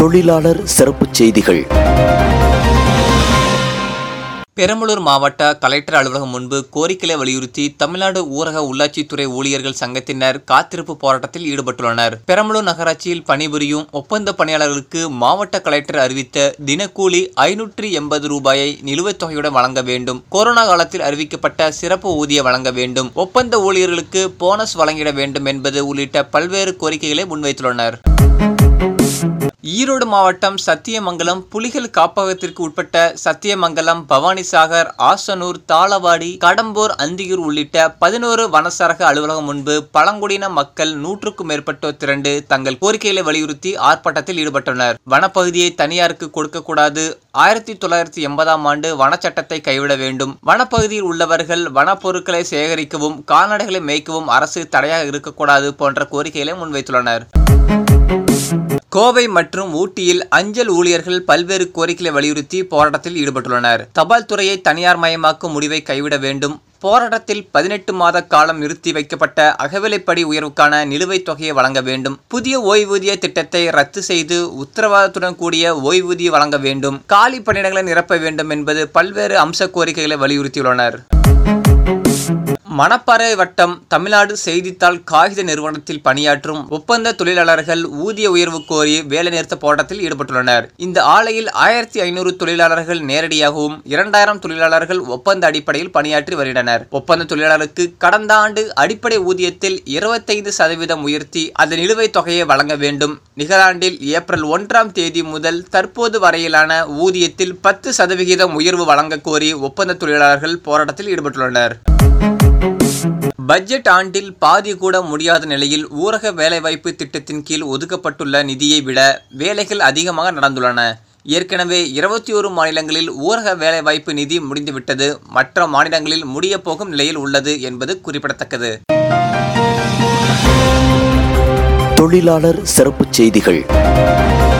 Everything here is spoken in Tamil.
தொழிலாளர் சிறப்புச் செய்திகள் பெரம்பலூர் மாவட்ட கலெக்டர் அலுவலகம் முன்பு கோரிக்கைகளை வலியுறுத்தி தமிழ்நாடு ஊரக உள்ளாட்சித்துறை ஊழியர்கள் சங்கத்தினர் காத்திருப்பு போராட்டத்தில் ஈடுபட்டுள்ளனர் பெரம்பலூர் நகராட்சியில் பணிபுரியும் ஒப்பந்த பணியாளர்களுக்கு மாவட்ட கலெக்டர் அறிவித்த தினக்கூலி ஐநூற்றி எண்பது ரூபாயை நிலுவைத் தொகையுடன் வழங்க வேண்டும் கொரோனா காலத்தில் அறிவிக்கப்பட்ட சிறப்பு ஊதிய வழங்க வேண்டும் ஒப்பந்த ஊழியர்களுக்கு போனஸ் வழங்கிட வேண்டும் என்பது உள்ளிட்ட பல்வேறு கோரிக்கைகளை முன்வைத்துள்ளனர் ஈரோடு மாவட்டம் சத்தியமங்கலம் புலிகள் காப்பகத்திற்கு உட்பட்ட சத்தியமங்கலம் பவானிசாகர் ஆசனூர் தாளவாடி கடம்பூர் அந்தியூர் உள்ளிட்ட பதினோரு வனசரக அலுவலகம் முன்பு பழங்குடியின மக்கள் நூற்றுக்கும் மேற்பட்டோர் திரண்டு தங்கள் கோரிக்கைகளை வலியுறுத்தி ஆர்ப்பாட்டத்தில் ஈடுபட்டனர் வனப்பகுதியை தனியாருக்கு கொடுக்கக்கூடாது ஆயிரத்தி தொள்ளாயிரத்தி எண்பதாம் ஆண்டு வனச்சட்டத்தை கைவிட வேண்டும் வனப்பகுதியில் உள்ளவர்கள் வனப்பொருட்களை சேகரிக்கவும் கால்நடைகளை மேய்க்கவும் அரசு தடையாக இருக்கக்கூடாது போன்ற கோரிக்கைகளை முன்வைத்துள்ளனர் கோவை மற்றும் ஊட்டியில் அஞ்சல் ஊழியர்கள் பல்வேறு கோரிக்கைகளை வலியுறுத்தி போராட்டத்தில் ஈடுபட்டுள்ளனர் தபால் துறையை தனியார் மயமாக்கும் முடிவை கைவிட வேண்டும் போராட்டத்தில் பதினெட்டு மாத காலம் நிறுத்தி வைக்கப்பட்ட அகவிலைப்படி உயர்வுக்கான நிலுவைத் தொகையை வழங்க வேண்டும் புதிய ஓய்வூதிய திட்டத்தை ரத்து செய்து உத்தரவாதத்துடன் கூடிய ஓய்வூதியம் வழங்க வேண்டும் காலி பணியிடங்களை நிரப்ப வேண்டும் என்பது பல்வேறு அம்ச கோரிக்கைகளை வலியுறுத்தியுள்ளனர் மணப்பாறை வட்டம் தமிழ்நாடு செய்தித்தாள் காகித நிறுவனத்தில் பணியாற்றும் ஒப்பந்த தொழிலாளர்கள் ஊதிய உயர்வு கோரி வேலைநிறுத்த போராட்டத்தில் ஈடுபட்டுள்ளனர் இந்த ஆலையில் ஆயிரத்தி ஐநூறு தொழிலாளர்கள் நேரடியாகவும் இரண்டாயிரம் தொழிலாளர்கள் ஒப்பந்த அடிப்படையில் பணியாற்றி வருகின்றனர் ஒப்பந்த தொழிலாளருக்கு கடந்த ஆண்டு அடிப்படை ஊதியத்தில் இருபத்தைந்து சதவீதம் உயர்த்தி அதன் நிலுவைத் தொகையை வழங்க வேண்டும் நிகராண்டில் ஏப்ரல் ஒன்றாம் தேதி முதல் தற்போது வரையிலான ஊதியத்தில் பத்து சதவிகிதம் உயர்வு வழங்க கோரி ஒப்பந்த தொழிலாளர்கள் போராட்டத்தில் ஈடுபட்டுள்ளனர் பட்ஜெட் ஆண்டில் பாதி கூட முடியாத நிலையில் ஊரக வேலைவாய்ப்பு திட்டத்தின் கீழ் ஒதுக்கப்பட்டுள்ள நிதியை விட வேலைகள் அதிகமாக நடந்துள்ளன ஏற்கனவே இருபத்தி ஒரு மாநிலங்களில் ஊரக வேலைவாய்ப்பு நிதி முடிந்துவிட்டது மற்ற மாநிலங்களில் முடிய போகும் நிலையில் உள்ளது என்பது குறிப்பிடத்தக்கது தொழிலாளர் சிறப்புச் செய்திகள்